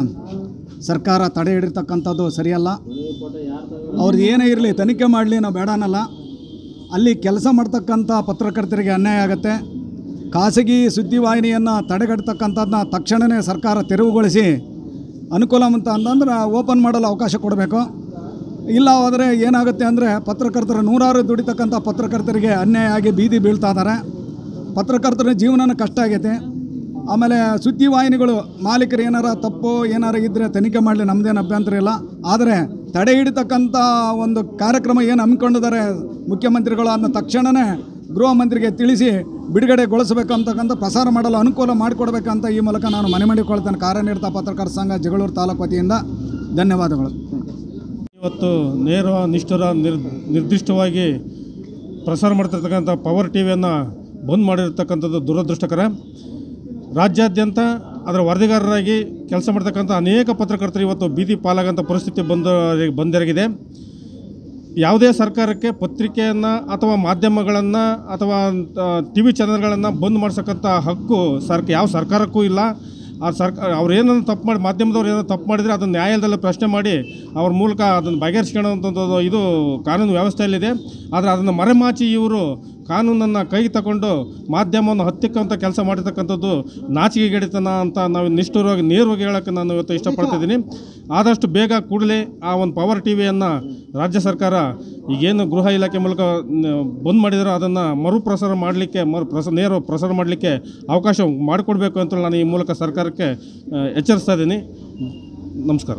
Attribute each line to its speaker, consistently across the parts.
Speaker 1: ಸರ್ಕಾರ ತಡೆ ಹಿಡಿರ್ತಕ್ಕಂಥದ್ದು ಸರಿಯಲ್ಲ ಅವ್ರದ್ದು ಏನೇ ಇರಲಿ ತನಿಖೆ ಮಾಡಲಿ ನಾವು ಬೇಡ ಅನ್ನಲ್ಲ ಅಲ್ಲಿ ಕೆಲಸ ಮಾಡ್ತಕ್ಕಂಥ ಪತ್ರಕರ್ತರಿಗೆ ಅನ್ಯಾಯ ಆಗುತ್ತೆ ಖಾಸಗಿ ಸುದ್ದಿವಾಹಿನಿಯನ್ನು ತಡೆಗಟ್ಟತಕ್ಕಂಥದ್ದನ್ನ ತಕ್ಷಣವೇ ಸರ್ಕಾರ ತೆರವುಗೊಳಿಸಿ ಅನುಕೂಲ ಅಂತ ಅಂತಂದ್ರೆ ಓಪನ್ ಮಾಡಲು ಅವಕಾಶ ಕೊಡಬೇಕು ಇಲ್ಲ ಹೋದರೆ ಏನಾಗುತ್ತೆ ಅಂದರೆ ಪತ್ರಕರ್ತರು ನೂರಾರು ದುಡಿತಕ್ಕಂಥ ಪತ್ರಕರ್ತರಿಗೆ ಅನ್ಯಾಯ ಆಗಿ ಬೀದಿ ಬೀಳ್ತಾ ಇದ್ದಾರೆ ಪತ್ರಕರ್ತರ ಜೀವನನೂ ಕಷ್ಟ ಆಗೈತೆ ಆಮೇಲೆ ಸುದ್ದಿವಾಹಿನಿಗಳು ಮಾಲೀಕರು ಏನಾರ ತಪ್ಪು ಏನಾರ ಇದ್ದರೆ ತನಿಖೆ ಮಾಡಲಿ ನಮ್ಮದೇನು ಅಭ್ಯಂತರ ಇಲ್ಲ ಆದರೆ ತಡೆ ಹಿಡಿತಕ್ಕಂಥ ಒಂದು ಕಾರ್ಯಕ್ರಮ ಏನು ಹಮ್ಮಿಕೊಂಡಿದ್ದಾರೆ ಮುಖ್ಯಮಂತ್ರಿಗಳು ಅದನ್ನ ತಕ್ಷಣವೇ ಗೃಹ ಮಂತ್ರಿಗೆ ತಿಳಿಸಿ ಬಿಡುಗಡೆಗೊಳಿಸಬೇಕಂತಕ್ಕಂಥ ಪ್ರಸಾರ ಮಾಡಲು ಅನುಕೂಲ ಮಾಡಿಕೊಡ್ಬೇಕಂತ ಈ ಮೂಲಕ ನಾನು ಮನೆ ಮಾಡಿಕೊಳ್ತೇನೆ ಕಾರ್ಯನಿರತ ಪತ್ರಕರ್ತರ ಸಂಘ ಜಗಳೂರು ತಾಲೂಕು ವತಿಯಿಂದ ಧನ್ಯವಾದಗಳು
Speaker 2: ಇವತ್ತು ನೇರ ನಿಷ್ಠುರ ನಿರ್ ನಿರ್ದಿಷ್ಟವಾಗಿ ಪ್ರಸಾರ ಮಾಡ್ತಿರ್ತಕ್ಕಂಥ ಪವರ್ ಟಿ ವಿಯನ್ನು ಬಂದ್ ಮಾಡಿರ್ತಕ್ಕಂಥದ್ದು ದುರದೃಷ್ಟಕರ ರಾಜ್ಯಾದ್ಯಂತ ಅದರ ವರದಿಗಾರರಾಗಿ ಕೆಲಸ ಮಾಡ್ತಕ್ಕಂಥ ಅನೇಕ ಪತ್ರಕರ್ತರು ಇವತ್ತು ಬೀದಿ ಪಾಲಾಗಂಥ ಪರಿಸ್ಥಿತಿ ಬಂದ ಬಂದೆರಗಿದೆ ಯಾವುದೇ ಸರ್ಕಾರಕ್ಕೆ ಪತ್ರಿಕೆಯನ್ನು ಅಥವಾ ಮಾಧ್ಯಮಗಳನ್ನು ಅಥವಾ ಟಿ ವಿ ಚಾನಲ್ಗಳನ್ನು ಬಂದ್ ಮಾಡ್ಸಕ್ಕಂಥ ಹಕ್ಕು ಸರ್ಕ ಯಾವ ಸರ್ಕಾರಕ್ಕೂ ಇಲ್ಲ ಆ ಸರ್ಕಾರ ಅವ್ರು ಏನನ್ನು ತಪ್ಪು ಮಾಡಿ ಮಾಧ್ಯಮದವ್ರು ಏನೋ ತಪ್ಪು ಮಾಡಿದರೆ ಅದನ್ನು ನ್ಯಾಯಾಲಯದಲ್ಲಿ ಪ್ರಶ್ನೆ ಮಾಡಿ ಅವ್ರ ಮೂಲಕ ಅದನ್ನು ಬಗೆಹರಿಸ್ಕೊಳ್ಳೋವಂಥದ್ದು ಇದು ಕಾನೂನು ವ್ಯವಸ್ಥೆಯಲ್ಲಿದೆ ಆದರೆ ಅದನ್ನು ಮರೆಮಾಚಿ ಇವರು ಕಾನೂನನ್ನು ಕೈಗೆ ತಗೊಂಡು ಮಾಧ್ಯಮವನ್ನು ಹತ್ತಿಕ್ಕಂಥ ಕೆಲಸ ಮಾಡಿರ್ತಕ್ಕಂಥದ್ದು ನಾಚಿಕೆಗೆಡಿತನ ಅಂತ ನಾವು ನಿಷ್ಠುರವಾಗಿ ನೇರವಾಗಿ ಹೇಳೋಕ್ಕೆ ನಾನು ಇವತ್ತು ಇಷ್ಟಪಡ್ತಿದ್ದೀನಿ ಆದಷ್ಟು ಬೇಗ ಕೂಡಲೇ ಆ ಒಂದು ಪವರ್ ಟಿ ವಿಯನ್ನು ರಾಜ್ಯ ಸರ್ಕಾರ ಈಗೇನು ಗೃಹ ಇಲಾಖೆ ಮೂಲಕ ನ- ಬಂದ್ ಮಾಡಿದಾರೋ ಅದನ್ನು ಮರುಪ್ರಸಾರ ಮಾಡಲಿಕ್ಕೆ ಮರು ಪ್ರಸ ನೇರ ಪ್ರಸಾರ ಮಾಡಲಿಕ್ಕೆ ಅವಕಾಶ ಮಾಡಿಕೊಡ್ಬೇಕು ಅಂತ ನಾನು ಈ ಮೂಲಕ ಸರ್ಕಾರಕ್ಕೆ ಆ, ಎಚ್ಚರಿಸ್ತಾ ಇದ್ದೀನಿ ನಮಸ್ಕಾರ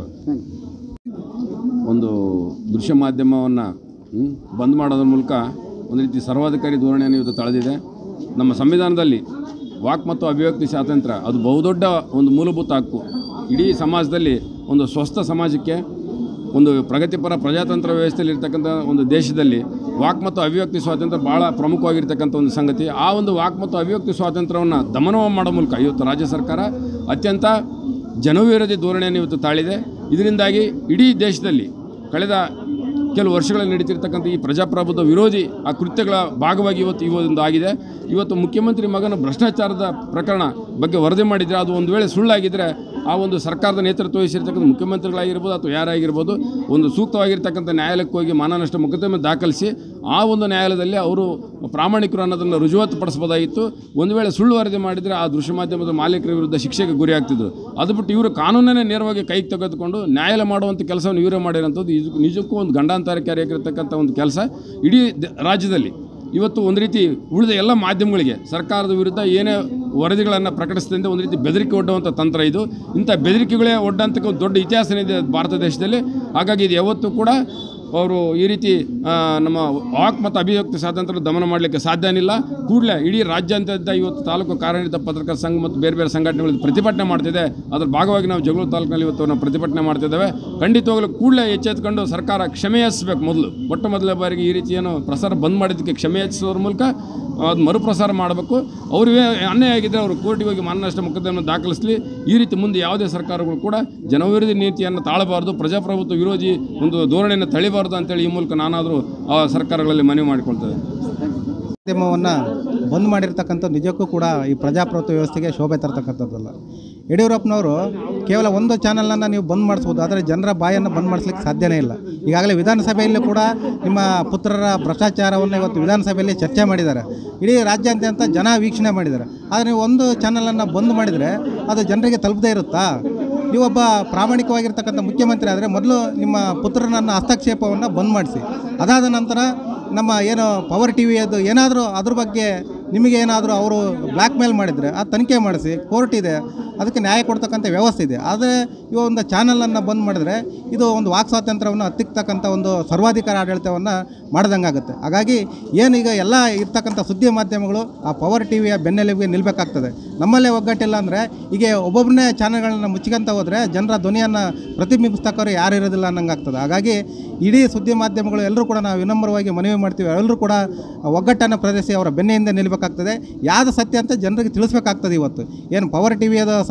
Speaker 3: ಒಂದು ದೃಶ್ಯ ಮಾಧ್ಯಮವನ್ನು ಬಂದ್ ಮಾಡೋದ್ರ ಮೂಲಕ ಒಂದು ರೀತಿ ಸರ್ವಾಧಿಕಾರಿ ಧೋರಣೆಯನ್ನು ಇವತ್ತು ತಳೆದಿದೆ ನಮ್ಮ ಸಂವಿಧಾನದಲ್ಲಿ ವಾಕ್ ಮತ್ತು ಅಭಿವ್ಯಕ್ತಿ ಸ್ವಾತಂತ್ರ್ಯ ಅದು ಬಹುದೊಡ್ಡ ಒಂದು ಮೂಲಭೂತ ಹಕ್ಕು ಇಡೀ ಸಮಾಜದಲ್ಲಿ ಒಂದು ಸ್ವಸ್ಥ ಸಮಾಜಕ್ಕೆ ಒಂದು ಪ್ರಗತಿಪರ ಪ್ರಜಾತಂತ್ರ ವ್ಯವಸ್ಥೆಯಲ್ಲಿ ಇರ್ತಕ್ಕಂಥ ಒಂದು ದೇಶದಲ್ಲಿ ವಾಕ್ ಮತ್ತು ಅಭಿವ್ಯಕ್ತಿ ಸ್ವಾತಂತ್ರ್ಯ ಭಾಳ ಪ್ರಮುಖವಾಗಿರ್ತಕ್ಕಂಥ ಒಂದು ಸಂಗತಿ ಆ ಒಂದು ವಾಕ್ ಮತ್ತು ಅಭಿವ್ಯಕ್ತಿ ಸ್ವಾತಂತ್ರ್ಯವನ್ನು ದಮನ ಮಾಡೋ ಮೂಲಕ ಇವತ್ತು ರಾಜ್ಯ ಸರ್ಕಾರ ಅತ್ಯಂತ ಜನವಿರೋಧಿ ಧೋರಣೆಯನ್ನು ಇವತ್ತು ತಾಳಿದೆ ಇದರಿಂದಾಗಿ ಇಡೀ ದೇಶದಲ್ಲಿ ಕಳೆದ ಕೆಲವು ವರ್ಷಗಳಲ್ಲಿ ನಡೀತಿರ್ತಕ್ಕಂಥ ಈ ಪ್ರಜಾಪ್ರಭುತ್ವ ವಿರೋಧಿ ಆ ಕೃತ್ಯಗಳ ಭಾಗವಾಗಿ ಇವತ್ತು ಇವೊಂದು ಆಗಿದೆ ಇವತ್ತು ಮುಖ್ಯಮಂತ್ರಿ ಮಗನ ಭ್ರಷ್ಟಾಚಾರದ ಪ್ರಕರಣ ಬಗ್ಗೆ ವರದಿ ಮಾಡಿದರೆ ಅದು ಒಂದು ವೇಳೆ ಸುಳ್ಳಾಗಿದ್ದರೆ ಆ ಒಂದು ಸರ್ಕಾರದ ನೇತೃತ್ವ ವಹಿಸಿರ್ತಕ್ಕಂಥ ಮುಖ್ಯಮಂತ್ರಿಗಳಾಗಿರ್ಬೋದು ಅಥವಾ ಯಾರಾಗಿರ್ಬೋದು ಒಂದು ಸೂಕ್ತವಾಗಿರ್ತಕ್ಕಂಥ ನ್ಯಾಯಾಲಯಕ್ಕೆ ಹೋಗಿ ಮಾನನಷ್ಟ ಮೊಕದ್ದಮೆ ದಾಖಲಿಸಿ ಆ ಒಂದು ನ್ಯಾಯಾಲಯದಲ್ಲಿ ಅವರು ಪ್ರಾಮಾಣಿಕರು ಅನ್ನೋದನ್ನು ರುಜುವಾತು ಪಡಿಸ್ಬೋದಾಗಿತ್ತು ಒಂದು ವೇಳೆ ಸುಳ್ಳು ವರದಿ ಮಾಡಿದರೆ ಆ ದೃಶ್ಯ ಮಾಧ್ಯಮದ ಮಾಲೀಕರ ವಿರುದ್ಧ ಶಿಕ್ಷೆಗೆ ಗುರಿ ಆಗ್ತಿದ್ರು ಅದು ಬಿಟ್ಟು ಇವರು ಕಾನೂನನ್ನೇ ನೇರವಾಗಿ ಕೈಗೆ ತೆಗೆದುಕೊಂಡು ನ್ಯಾಯಾಲಯ ಮಾಡುವಂಥ ಕೆಲಸವನ್ನು ಇವರೇ ಮಾಡಿರೋಂಥದ್ದು ಇದು ನಿಜಕ್ಕೂ ಒಂದು ಗಂಡಾಂತರಕಾರಿಯಾಗಿರ್ತಕ್ಕಂಥ ಒಂದು ಕೆಲಸ ಇಡೀ ದ- ರಾಜ್ಯದಲ್ಲಿ ಇವತ್ತು ಒಂದು ರೀತಿ ಉಳಿದ ಎಲ್ಲ ಮಾಧ್ಯಮಗಳಿಗೆ ಸರ್ಕಾರದ ವಿರುದ್ಧ ಏನೇ ವರದಿಗಳನ್ನು ಪ್ರಕಟಿಸಿದಂತೆ ಒಂದು ರೀತಿ ಬೆದರಿಕೆ ಒಡ್ಡುವಂಥ ತಂತ್ರ ಇದು ಇಂಥ ಬೆದರಿಕೆಗಳೇ ಒಡ್ಡಂತಕ್ಕ ಒಂದು ದೊಡ್ಡ ಇತಿಹಾಸ ಇದೆ ಭಾರತ ದೇಶದಲ್ಲಿ ಹಾಗಾಗಿ ಇದು ಯಾವತ್ತೂ ಕೂಡ ಅವರು ಈ ರೀತಿ ಆ, ನಮ್ಮ ವಾಕ್ ಮತ್ತು ಅಭಿವ್ಯಕ್ತಿ ಸ್ವಾತಂತ್ರ್ಯ ದಮನ ಮಾಡಲಿಕ್ಕೆ ಸಾಧ್ಯನಿಲ್ಲ ಕೂಡಲೇ ಇಡೀ ರಾಜ್ಯಾದ್ಯಂತ ಇವತ್ತು ತಾಲೂಕು ಕಾರ್ಯನಿರತ ಪತ್ರಕರ್ತರ ಸಂಘ ಮತ್ತು ಬೇರೆ ಬೇರೆ ಸಂಘಟನೆಗಳು ಪ್ರತಿಭಟನೆ ಮಾಡ್ತಿದೆ ಅದರ ಭಾಗವಾಗಿ ನಾವು ಜಗಳೂರು ತಾಲೂಕಿನಲ್ಲಿ ಇವತ್ತು ನಾವು ಪ್ರತಿಭಟನೆ ಮಾಡ್ತಿದ್ದೇವೆ ಖಂಡಿತವಾಗಲೂ ಕೂಡಲೇ ಎಚ್ಚೆತ್ಕೊಂಡು ಸರ್ಕಾರ ಕ್ಷಮೆ ಯಾಚಿಸ್ಬೇಕು ಮೊದಲು ಮೊಟ್ಟ ಮೊದಲ ಬಾರಿಗೆ ಈ ರೀತಿ ಏನು ಪ್ರಸಾರ ಬಂದ್ ಮಾಡಿದ್ದಕ್ಕೆ ಕ್ಷಮೆ ಯಾಚಿಸೋದ್ರ ಮೂಲಕ ಅದು ಮರುಪ್ರಸಾರ ಮಾಡಬೇಕು ಅವ್ರಿಗೆ ಅನ್ಯಾಯ ಆಗಿದ್ದರೆ ಅವರು ಕೋರ್ಟಿಗೆ ಹೋಗಿ ಮಾನನಷ್ಟ ಮೊಕದ್ದಮೆಯನ್ನು ದಾಖಲಿಸಲಿ ಈ ರೀತಿ ಮುಂದೆ ಯಾವುದೇ ಸರ್ಕಾರಗಳು ಕೂಡ ಜನವಿರೋಧಿ ನೀತಿಯನ್ನು ತಾಳಬಾರ್ದು ಪ್ರಜಾಪ್ರಭುತ್ವ ವಿರೋಧಿ ಒಂದು ಧೋರಣೆಯನ್ನು ತಳಿಬಾರ್ದು ಅಂತೇಳಿ ಈ ಮೂಲಕ ನಾನಾದರೂ ಆ ಸರ್ಕಾರಗಳಲ್ಲಿ ಮನವಿ ಮಾಡಿಕೊಳ್ತೇವೆ
Speaker 4: ಮಾಧ್ಯಮವನ್ನು ಬಂದ್ ಮಾಡಿರ್ತಕ್ಕಂಥ ನಿಜಕ್ಕೂ ಕೂಡ ಈ ಪ್ರಜಾಪ್ರಭುತ್ವ ವ್ಯವಸ್ಥೆಗೆ ಶೋಭೆ ತರ್ತಕ್ಕಂಥದ್ದಲ್ಲ ಯಡಿಯೂರಪ್ಪನವರು ಕೇವಲ ಒಂದು ಚಾನಲನ್ನು ನೀವು ಬಂದ್ ಮಾಡಿಸ್ಬೋದು ಆದರೆ ಜನರ ಬಾಯನ್ನು ಬಂದ್ ಮಾಡಿಸ್ಲಿಕ್ಕೆ ಸಾಧ್ಯನೇ ಇಲ್ಲ ಈಗಾಗಲೇ ವಿಧಾನಸಭೆಯಲ್ಲೂ ಕೂಡ ನಿಮ್ಮ ಪುತ್ರರ ಭ್ರಷ್ಟಾಚಾರವನ್ನು ಇವತ್ತು ವಿಧಾನಸಭೆಯಲ್ಲಿ ಚರ್ಚೆ ಮಾಡಿದ್ದಾರೆ ಇಡೀ ರಾಜ್ಯಾದ್ಯಂತ ಜನ ವೀಕ್ಷಣೆ ಮಾಡಿದ್ದಾರೆ ಆದರೆ ನೀವು ಒಂದು ಚಾನಲನ್ನು ಬಂದ್ ಮಾಡಿದರೆ ಅದು ಜನರಿಗೆ ತಲುಪದೇ ಇರುತ್ತಾ ನೀವೊಬ್ಬ ಪ್ರಾಮಾಣಿಕವಾಗಿರ್ತಕ್ಕಂಥ ಮುಖ್ಯಮಂತ್ರಿ ಆದರೆ ಮೊದಲು ನಿಮ್ಮ ಪುತ್ರನನ್ನ ಹಸ್ತಕ್ಷೇಪವನ್ನು ಬಂದ್ ಮಾಡಿಸಿ ಅದಾದ ನಂತರ ನಮ್ಮ ಏನು ಪವರ್ ಟಿ ವಿ ಅದು ಏನಾದರೂ ಅದ್ರ ಬಗ್ಗೆ ನಿಮಗೆ ಏನಾದರೂ ಅವರು ಬ್ಲ್ಯಾಕ್ ಮೇಲ್ ಮಾಡಿದರೆ ಆ ತನಿಖೆ ಮಾಡಿಸಿ ಕೋರ್ಟ್ ಇದೆ ಅದಕ್ಕೆ ನ್ಯಾಯ ಕೊಡ್ತಕ್ಕಂಥ ವ್ಯವಸ್ಥೆ ಇದೆ ಆದರೆ ಇವ ಒಂದು ಚಾನಲನ್ನು ಬಂದ್ ಮಾಡಿದರೆ ಇದು ಒಂದು ವಾಕ್ ಸ್ವಾತಂತ್ರ್ಯವನ್ನು ಹತ್ತಿಕ್ತಕ್ಕಂಥ ಒಂದು ಸರ್ವಾಧಿಕಾರ ಆಡಳಿತವನ್ನು ಮಾಡ್ದಂಗೆ ಆಗುತ್ತೆ ಹಾಗಾಗಿ ಏನೀಗ ಎಲ್ಲ ಇರ್ತಕ್ಕಂಥ ಸುದ್ದಿ ಮಾಧ್ಯಮಗಳು ಆ ಪವರ್ ಟಿ ವಿಯ ಬೆನ್ನೆಲುಬಿಗೆ ನಿಲ್ಲಬೇಕಾಗ್ತದೆ ನಮ್ಮಲ್ಲೇ ಒಗ್ಗಟ್ಟಿಲ್ಲ ಅಂದರೆ ಈಗ ಒಬ್ಬೊಬ್ಬನೇ ಚಾನಲ್ಗಳನ್ನ ಮುಚ್ಕೊಂತ ಹೋದರೆ ಜನರ ಧ್ವನಿಯನ್ನು ಪ್ರತಿಬಿಂಬಿಸ್ತಕ್ಕವರು ಯಾರು ಇರೋದಿಲ್ಲ ಅನ್ನಂಗೆ ಆಗ್ತದೆ ಹಾಗಾಗಿ ಇಡೀ ಸುದ್ದಿ ಮಾಧ್ಯಮಗಳು ಎಲ್ಲರೂ ಕೂಡ ನಾವು ವಿನಮ್ರವಾಗಿ ಮನವಿ ಮಾಡ್ತೀವಿ ಎಲ್ಲರೂ ಕೂಡ ಒಗ್ಗಟ್ಟನ್ನು ಪ್ರದರ್ಶಿಸಿ ಅವರ ಬೆನ್ನೆಯಿಂದ ನಿಲ್ಲಬೇಕಾಗ್ತದೆ ಯಾವುದು ಸತ್ಯ ಅಂತ ಜನರಿಗೆ ತಿಳಿಸ್ಬೇಕಾಗ್ತದೆ ಇವತ್ತು ಏನು ಪವರ್ ಟಿ ವಿಯದ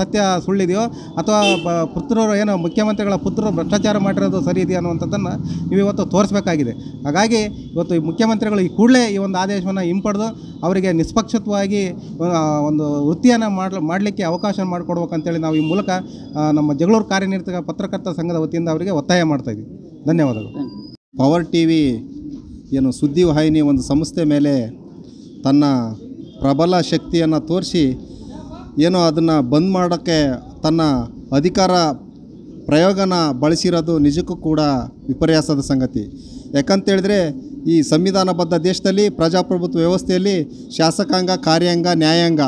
Speaker 4: ಸತ್ಯ ಸುಳ್ಳಿದೆಯೋ ಅಥವಾ ಬ ಪುತ್ರರು ಏನು ಮುಖ್ಯಮಂತ್ರಿಗಳ ಪುತ್ರರು ಭ್ರಷ್ಟಾಚಾರ ಮಾಡಿರೋದು ಸರಿ ಇದೆಯಾ ಅನ್ನುವಂಥದ್ದನ್ನು ನೀವು ಇವತ್ತು ತೋರಿಸ್ಬೇಕಾಗಿದೆ ಹಾಗಾಗಿ ಇವತ್ತು ಈ ಮುಖ್ಯಮಂತ್ರಿಗಳು ಈ ಕೂಡಲೇ ಈ ಒಂದು ಆದೇಶವನ್ನು ಹಿಂಪಡೆದು ಅವರಿಗೆ ನಿಷ್ಪಕ್ಷತವಾಗಿ ಆ, ಒಂದು ವೃತ್ತಿಯನ್ನು ಮಾಡ ಮಾಡಲಿಕ್ಕೆ ಅವಕಾಶ ಮಾಡಿಕೊಡ್ಬೇಕಂತೇಳಿ ನಾವು ಈ ಮೂಲಕ ಆ, ನಮ್ಮ ಜಗಳೂರು ಕಾರ್ಯನಿರತ ಪತ್ರಕರ್ತರ ಸಂಘದ ವತಿಯಿಂದ ಅವರಿಗೆ ಒತ್ತಾಯ ಮಾಡ್ತಾ ಇದ್ದೀವಿ ಧನ್ಯವಾದಗಳು
Speaker 5: ಪವರ್ ಟಿ ವಿ ಏನು ಸುದ್ದಿವಾಹಿನಿ ಒಂದು ಸಂಸ್ಥೆ ಮೇಲೆ ತನ್ನ ಪ್ರಬಲ ಶಕ್ತಿಯನ್ನು ತೋರಿಸಿ ಏನೋ ಅದನ್ನು ಬಂದ್ ಮಾಡೋಕ್ಕೆ ತನ್ನ ಅಧಿಕಾರ ಪ್ರಯೋಗನ ಬಳಸಿರೋದು ನಿಜಕ್ಕೂ ಕೂಡ ವಿಪರ್ಯಾಸದ ಸಂಗತಿ ಯಾಕಂತೇಳಿದ್ರೆ ಈ ಸಂವಿಧಾನಬದ್ಧ ದೇಶದಲ್ಲಿ ಪ್ರಜಾಪ್ರಭುತ್ವ ವ್ಯವಸ್ಥೆಯಲ್ಲಿ ಶಾಸಕಾಂಗ ಕಾರ್ಯಾಂಗ ನ್ಯಾಯಾಂಗ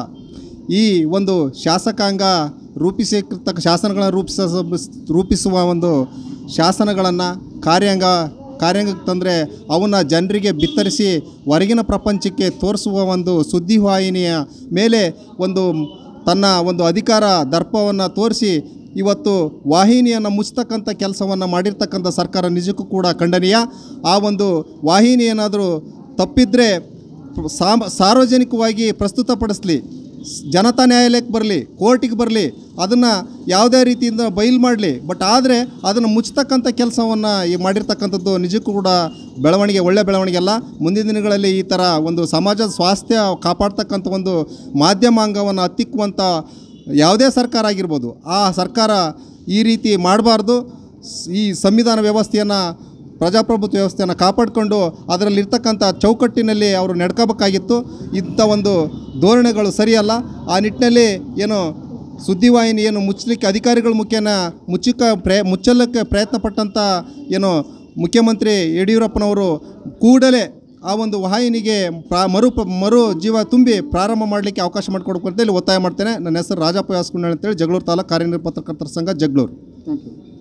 Speaker 5: ಈ ಒಂದು ಶಾಸಕಾಂಗ ರೂಪಿಸಿರ್ತಕ್ಕ ಶಾಸನಗಳನ್ನು ರೂಪಿಸ ರೂಪಿಸುವ ಒಂದು ಶಾಸನಗಳನ್ನು ಕಾರ್ಯಾಂಗ ಕಾರ್ಯಾಂಗಕ್ಕೆ ತಂದರೆ ಅವನ್ನ ಜನರಿಗೆ ಬಿತ್ತರಿಸಿ ಹೊರಗಿನ ಪ್ರಪಂಚಕ್ಕೆ ತೋರಿಸುವ ಒಂದು ಸುದ್ದಿವಾಹಿನಿಯ ಮೇಲೆ ಒಂದು ತನ್ನ ಒಂದು ಅಧಿಕಾರ ದರ್ಪವನ್ನು ತೋರಿಸಿ ಇವತ್ತು ವಾಹಿನಿಯನ್ನು ಮುಚ್ಚತಕ್ಕಂಥ ಕೆಲಸವನ್ನು ಮಾಡಿರ್ತಕ್ಕಂಥ ಸರ್ಕಾರ ನಿಜಕ್ಕೂ ಕೂಡ ಖಂಡನೀಯ ಆ ಒಂದು ವಾಹಿನಿ ಏನಾದರೂ ತಪ್ಪಿದರೆ ಸಾಮ ಸಾರ್ವಜನಿಕವಾಗಿ ಪ್ರಸ್ತುತಪಡಿಸಲಿ ಜನತಾ ನ್ಯಾಯಾಲಯಕ್ಕೆ ಬರಲಿ ಕೋರ್ಟಿಗೆ ಬರಲಿ ಅದನ್ನು ಯಾವುದೇ ರೀತಿಯಿಂದ ಬಯಲು ಮಾಡಲಿ ಬಟ್ ಆದರೆ ಅದನ್ನು ಮುಚ್ಚತಕ್ಕಂಥ ಕೆಲಸವನ್ನು ಈ ಮಾಡಿರ್ತಕ್ಕಂಥದ್ದು ನಿಜಕ್ಕೂ ಕೂಡ ಬೆಳವಣಿಗೆ ಒಳ್ಳೆ ಬೆಳವಣಿಗೆ ಅಲ್ಲ ಮುಂದಿನ ದಿನಗಳಲ್ಲಿ ಈ ಥರ ಒಂದು ಸಮಾಜದ ಸ್ವಾಸ್ಥ್ಯ ಕಾಪಾಡ್ತಕ್ಕಂಥ ಒಂದು ಮಾಧ್ಯಮಾಂಗವನ್ನು ಹತ್ತಿಕ್ಕುವಂಥ ಯಾವುದೇ ಸರ್ಕಾರ ಆಗಿರ್ಬೋದು ಆ ಸರ್ಕಾರ ಈ ರೀತಿ ಮಾಡಬಾರ್ದು ಈ ಸಂವಿಧಾನ ವ್ಯವಸ್ಥೆಯನ್ನು ಪ್ರಜಾಪ್ರಭುತ್ವ ವ್ಯವಸ್ಥೆಯನ್ನು ಕಾಪಾಡಿಕೊಂಡು ಅದರಲ್ಲಿರ್ತಕ್ಕಂಥ ಚೌಕಟ್ಟಿನಲ್ಲಿ ಅವರು ನಡ್ಕೋಬೇಕಾಗಿತ್ತು ಇಂಥ ಒಂದು ಧೋರಣೆಗಳು ಸರಿಯಲ್ಲ ಆ ನಿಟ್ಟಿನಲ್ಲಿ ಏನು ಸುದ್ದಿವಾಹಿನಿ ಏನು ಮುಚ್ಚಲಿಕ್ಕೆ ಅಧಿಕಾರಿಗಳ ಮುಖೇನ ಮುಚ್ಚಕ್ಕೆ ಪ್ರಯ ಮುಚ್ಚಲಿಕ್ಕೆ ಪ್ರಯತ್ನ ಪಟ್ಟಂಥ ಏನು ಮುಖ್ಯಮಂತ್ರಿ ಯಡಿಯೂರಪ್ಪನವರು ಕೂಡಲೇ ಆ ಒಂದು ವಾಹಿನಿಗೆ ಪ್ರಾ ಮರು ಪ- ಮರು ಜೀವ ತುಂಬಿ ಪ್ರಾರಂಭ ಮಾಡಲಿಕ್ಕೆ ಅವಕಾಶ ಮಾಡಿಕೊಡ್ಬೇಕು ಅಂತೇಳಿ ಒತ್ತಾಯ ಮಾಡ್ತೇನೆ ನನ್ನ ಹೆಸರು ರಾಜಪ್ಪ ಯಾಸ್ಕೊಂಡ ಅಂತೇಳಿ ಜಗಳೂರು ತಾಲೂಕು ಕಾರ್ಯನಿರ್ವಾಹಕ ಪತ್ರಕರ್ತರ ಸಂಘ ಜಗಳೂರು
Speaker 6: ಥ್ಯಾಂಕ್ ಯು